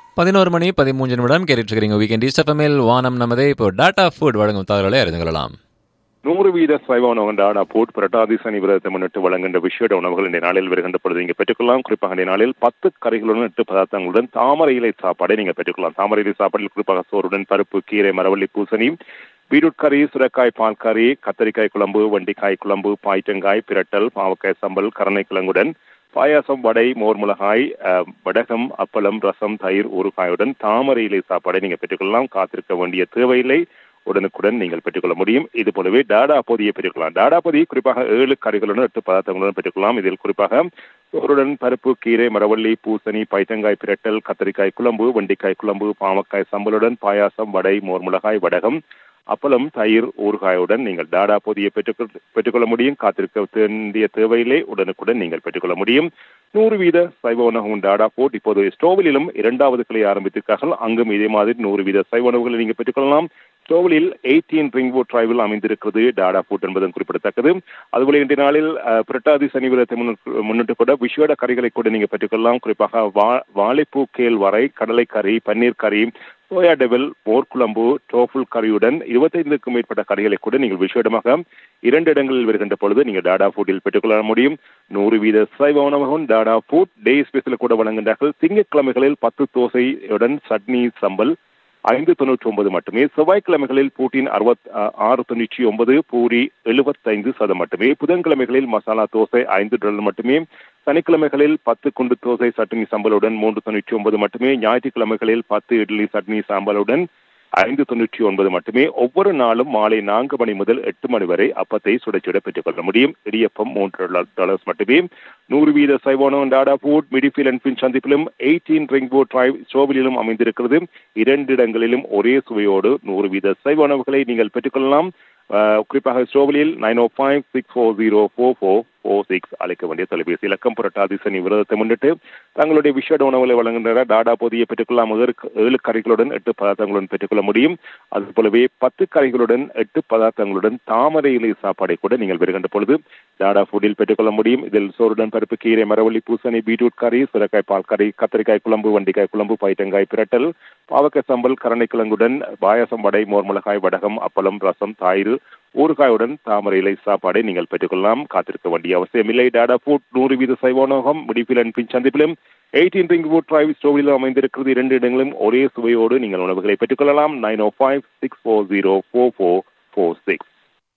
பதினோரு மணி பதிமூன்று நிமிடம் கேட்டுட்டு இருக்கிறீங்க வீக்கெண்ட் ஈஸ்டஃபமில் வானம் நமதே இப்போ டாடா ஃபுட் வழங்கும் தகவல்களை அறிந்து கொள்ளலாம் நூறு வீத சைவ உணவகண்டான போட் புரட்டாதி சனி விரதத்தை முன்னிட்டு வழங்குகின்ற விஷேட உணவுகள் இந்த நாளில் வருகின்ற பொழுது நீங்க பெற்றுக்கொள்ளலாம் குறிப்பாக இந்த நாளில் பத்து கறிகளுடன் எட்டு பதார்த்தங்களுடன் தாமரை இலை சாப்பாடை நீங்க பெற்றுக்கொள்ளலாம் தாமரை இலை சாப்பாட்டில் குறிப்பாக சோறுடன் பருப்பு கீரை மரவள்ளி பூசணி பீட்ரூட் கறி சுரக்காய் பால் கறி கத்தரிக்காய் குழம்பு வண்டிக்காய் குழம்பு பாய்ச்சங்காய் பிரட்டல் பாவக்காய் சம்பல் கருணைக்கிழங்குடன் பாயாசம் வடை மோர் மிளகாய் அஹ், வடகம் அப்பளம் ரசம் தயிர் ஊறுகாயுடன் தாமரை இலை சாப்பாடை நீங்க பெற்றுக்கொள்ளலாம் காத்திருக்க வேண்டிய தேவையில்லை உடனுக்குடன் நீங்கள் பெற்றுக்கொள்ள முடியும் இது போலவே டாடா பொதியை பெற்றுக்கொள்ளலாம் டாடா பொதி குறிப்பாக ஏழு கறிகளுடன் எட்டு பதார்த்தங்களுடன் பெற்றுக்கொள்ளலாம் இதில் குறிப்பாக சோறுடன் பருப்பு கீரை மரவள்ளி பூசணி பைத்தங்காய் பிரட்டல் கத்தரிக்காய் குழம்பு வண்டிக்காய் குழம்பு பாவக்காய் சம்பலுடன் பாயாசம் வடை மோர் மிளகாய் வடகம் அப்பளம் தயிர் ஊறுகாயுடன் நீங்கள் டாடா பொதியை பெற்றுக்கொள் பெற்றுக்கொள்ள முடியும் காத்திருக்க வேண்டிய தேவையிலே உடனுக்குடன் நீங்கள் பெற்றுக்கொள்ள முடியும் நூறு வீத சைவ உணவும் டாடா போட் இப்போது ஸ்டோவலிலும் இரண்டாவது கிளை ஆரம்பித்திருக்கார்கள் அங்கும் இதே மாதிரி நூறு வீத சைவ உணவுகளை நீங்கள் பெற்றுக்கொள்ளலாம் ஸ்டோவலில் எயிட்டீன் ரிங்வுட் டிரைவில் அமைந்திருக்கிறது டாடா ஃபுட் என்பதும் குறிப்பிடத்தக்கது அதுபோல இன்றைய நாளில் அஹ், புரட்டாதி சனி விரதத்தை முன்னிட்டு- முன்னிட்டு கூட விஷேட கறிகளை கூட நீங்க பெற்றுக்கொள்ளலாம் குறிப்பாக வா- வாழைப்பூ கேல் வரை கடலை கறி பன்னீர் கறி சோயா டெவில் மோர் குழம்பு டோஃபுல் கறியுடன் இருபத்தைந்துக்கும் மேற்பட்ட கறிகளை கூட நீங்கள் விஷேடமாக இரண்டு இடங்களில் வருகின்ற பொழுது நீங்கள் டாடா ஃபுட்டில் பெற்றுக்கொள்ள முடியும் நூறு வீத சைவ உணவகம் டாடா ஃபுட் டே ஸ்பெஷல் கூட வழங்குகின்றார்கள் திங்கட்கிழமைகளில் பத்து தோசையுடன் சட்னி சம்பல் ஐந்து தொண்ணூற்றி ஒன்பது மட்டுமே செவ்வாய்க்கிழமைகளில் பூட்டின் அறுபத் ஆறு தொண்ணூற்றி ஒன்பது பூரி எழுபத்தைந்து சதம் மட்டுமே புதன்கிழமைகளில் மசாலா தோசை ஐந்து டாலர் மட்டுமே சனிக்கிழமைகளில் பத்து குண்டு தோசை சட்னி சம்பளுடன் மூன்று தொண்ணூற்றி ஒன்பது மட்டுமே ஞாயிற்றுக்கிழமைகளில் பத்து இட்லி சட்னி சாம்பலுடன் ஐந்து தொண்ணூற்றி ஒன்பது மட்டுமே ஒவ்வொரு நாளும் மாலை நான்கு மணி முதல் எட்டு மணி வரை அப்பத்தை சுட சுட பெற்றுக்கொள்ள முடியும் இடியப்பம் மூன்று டாலர்ஸ் மட்டுமே நூறு வீத சைவானம் Tata food Middlefield and Finch சந்திப்பிலும் எயிட்டீன் ரிங்போ டிரைவ் ஸ்டோவிலும் அமைந்திருக்கிறது இரண்டு இடங்களிலும் ஒரே சுவையோடு நூறு வீத சைவ உணவுகளை நீங்கள் பெற்றுக்கொள்ளலாம் அஹ், குறிப்பாக ஸ்டோவலில் nine O five six four zero four four four six அழைக்க வேண்டிய தொலைபேசி இலக்கம் புரட்டாதி சனி விரதத்தை முன்னிட்டு தங்களுடைய விஷேட உணவுகளை வழங்குகின்ற டாடா பொதியை பெற்றுக்கொள்ளலாம் ஏழு ஏழு கறிகளுடன் எட்டு பதார்த்தங்களுடன் பெற்றுக்கொள்ள முடியும் அது போலவே பத்து கறிகளுடன் எட்டு பதார்த்தங்களுடன் தாமரை இலை சாப்பாடை கூட நீங்கள் வருகின்ற பொழுது டாடா ஃபுட்டில் பெற்றுக்கொள்ள முடியும் இதில் சோறுடன் பருப்பு கீரை மரவள்ளி பூசணி பீட்ரூட் கறி சுரக்காய் பால் கறி கத்திரிக்காய் குழம்பு வண்டிக்காய் குழம்பு பைத்தங்காய் பிரட்டல் பாவக்காய் சம்பல் கரணைக்கிழங்குடன் பாயாசம் வடை மோர் மிளகாய் வடகம் அப்பளம் ரசம் தயிர் ஊறுகாயுடன் தாமரை இலை சாப்பாடை நீங்கள் பெற்றுக்கொள்ளலாம் காத்திருக்க வேண்டிய அவசியமில்லை டாடா ஃபுட் நூறு வீத சைவானோகம் முடிப்பில் அண்ட் பின் சந்திப்பிலும் எயிட்டீன் ரிங் வுட் டிரைவ் ஸ்டோவிலும் அமைந்திருக்கிறது இரண்டு இடங்களும் ஒரே சுவையோடு நீங்கள் உணவுகளை பெற்றுக்கொள்ளலாம் nine O five six four zero four four four six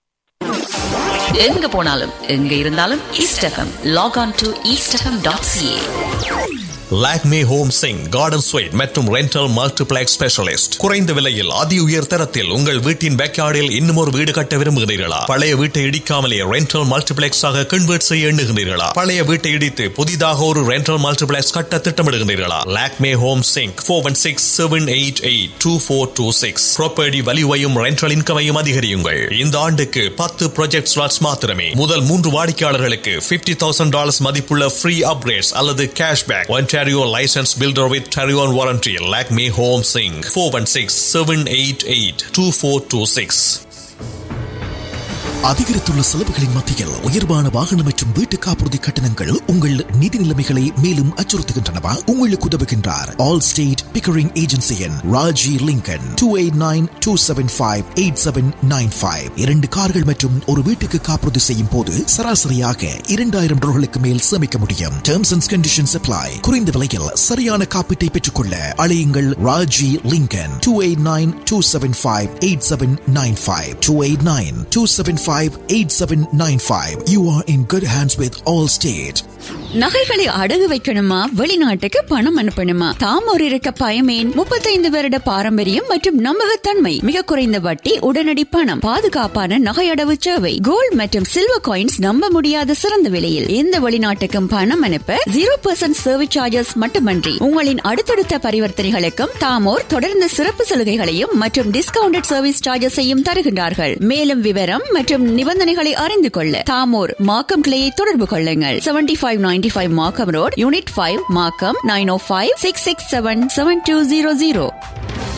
எங்க போனாலும் எங்க இருந்தாலும் Eastagam log on to Eastagam dot CA Lakme home சிங் கார்டன் ஸ்வீட் மற்றும் ரெண்டல் மல்டிபிளெக்ஸ் ஸ்பெஷலிஸ்ட் குறைந்த விலையில் அதி உயர் தரத்தில் உங்கள் வீட்டின் பேக்யார்டில் இன்னும் ஒரு வீடு கட்ட விரும்புகிறீர்களா பழைய வீட்டை இடிக்காமலே ரெண்டல் மல்டிபிளெக்ஸ் ஆக கன்வெர்ட் செய்ய எண்ணுகிறீர்களா பழைய வீட்டை இடித்து புதிதாக ஒரு ரெண்டல் மல்டிபிளெக்ஸ் கட்ட திட்டமிடுகிறீர்களா லாக்மே ஹோம் சிங் four one six seven eight eight two four two six property வலிவையும் ரெண்டல் இன்கமையும் அதிகரியுங்கள் இந்த ஆண்டுக்கு பத்து ப்ராஜெக்ட் ஸ்லாட்ஸ் மாத்திரமே முதல் மூன்று வாடிக்கையாளர்களுக்கு பிப்டி தௌசண்ட் டாலர்ஸ் மதிப்புள்ள ஃப்ரீ அப்கிரேட்ஸ் அல்லது cashback Ontario licensed builder with Tarion warranty. Lakme Home Sing 416 788 2426. அதிகரித்துள்ள செலவுகளின் மத்தியில் உயர்வான வாகனம் மற்றும் வீட்டு காப்புறுதி கட்டணங்கள் உங்கள் நிதி நிலைமைகளை மேலும் அச்சுறுத்துகின்றனவா உங்களுக்கு உதவுகின்றார் ஆல் ஸ்டேட் பிக்கரிங் ஏஜென்சியின் Raji Lincoln two eight nine two seven five eight seven nine five இரண்டு கார்கள் மற்றும் ஒரு வீட்டுக்கு காப்புறுதி செய்யும் போது சராசரியாக இரண்டாயிரம் டாலர்களுக்கு மேல் சேமிக்க முடியும் டேர்ம்ஸ் அண்ட் கண்டிஷன்ஸ் அப்ளை குறைந்த விலையில் சரியான காப்பீட்டை பெற்றுக்கொள்ள அழையுங்கள் Raji Lincoln two eight nine two seven five eight seven nine five two eight nine two seven five eight seven nine five you are in good hands with Allstate நகைகளை அடகு வைக்கணுமா வெளிநாட்டுக்கு பணம் அனுப்பணுமா தாம் ஒரு இருக்க பயமேன் முப்பத்தைந்து வருட பாரம்பரியம் மற்றும் நம்பகத்தன்மை மிக குறைந்த வட்டி உடனடி பணம் பாதுகாப்பான நகை அடவு சேவை கோல்ட் மற்றும் சில்வர் காயின்ஸ் நம்ப முடியாத சிறந்த விலையில் எந்த வெளிநாட்டுக்கும் பணம் அனுப்ப ஜீரோ பர்சன்ட் சர்வீஸ் சார்ஜஸ் மட்டுமன்றி உங்களின் அடுத்தடுத்த பரிவர்த்தனைகளுக்கும் தாமோர் தொடர்ந்து சிறப்பு சலுகைகளையும் மற்றும் டிஸ்கவுண்டட் சர்வீஸ் சார்ஜஸையும் தருகின்றார்கள் மேலும் விவரம் மற்றும் நிபந்தனைகளை அறிந்து கொள்ள தாமோர் மாக்கம் கிளையை தொடர்பு கொள்ளுங்கள் seventy five ninety five Markham road unit five Markham nine O five six six seven seven two zero zero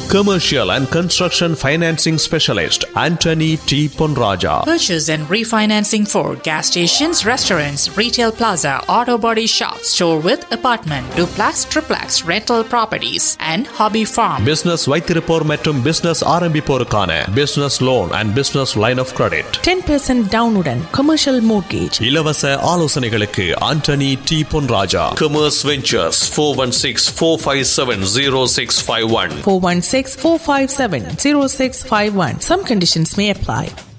Commercial and Construction Financing Specialist Anthony T. Ponraja. Purchase and refinancing for gas stations, restaurants, retail plaza, auto body shop, store with apartment, duplex, triplex, rental properties, and hobby farm. Business வைத்திருப்போர் மற்றும் business ஆரம்பிப்போருக்கான business loan and business line of credit 10% டவுனுடன் commercial mortgage இலவச ஆலோசனைகளுக்கு Anthony T Ponraja commerce ventures four one six four five seven zero six five one four one six four five seven zero six five one some conditions may apply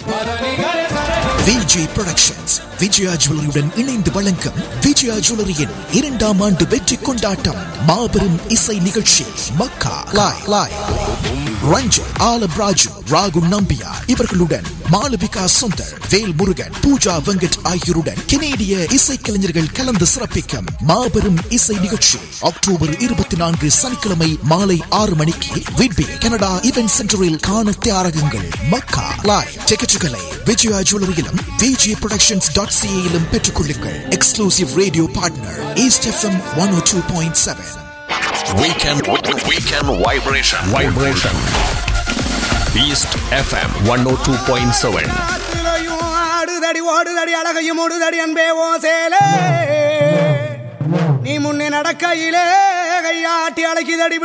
Vijay productions Vijaya ஜுவல்லரியுடன் இணைந்து வழங்கும் விஜயா ஜுவல்லரியின் இரண்டாம் ஆண்டு வெற்றி கொண்டாட்டம் மாபெரும் இசை நிகழ்ச்சி மக்கா லாய் லாய் ரஞ்சன் ஆலம் ராஜு ராகு நம்பியா இவர்களுடன் மாளவிகா சுந்தர் வேல் முருகன் பூஜா வெங்கட் ஆகியோருடன் கெனேடிய இசைக்கலைஞர்கள் கலந்து சிறப்பிக்கும் மாபெரும் இசை நிகழ்ச்சி அக்டோபர் இருபத்தி நான்கு சனிக்கிழமை மாலை ஆறு மணிக்கு விட்பி கனடா இவென்ட் சென்டரில் காண தயாராகுங்கள் மக்கா லாய் டிக்கெட்டுகளை விஜயா ஜுவல்லரியிலும் விஜய் ப்ரொடக்ஷன்ஸ் டாட் சிஏயிலும் பெற்றுக்கொள்ளுங்கள் exclusive radio partner East FM one O two point seven Weekend, weekend vibration. Vibration. East FM 102.7. ஆடுதடி ஓடுதடி அழகையும் ஓடுதடி அன்பே ஓ சேலே நீ முன்னே நடக்கையிலே கையாட்டி அழைக்குதடி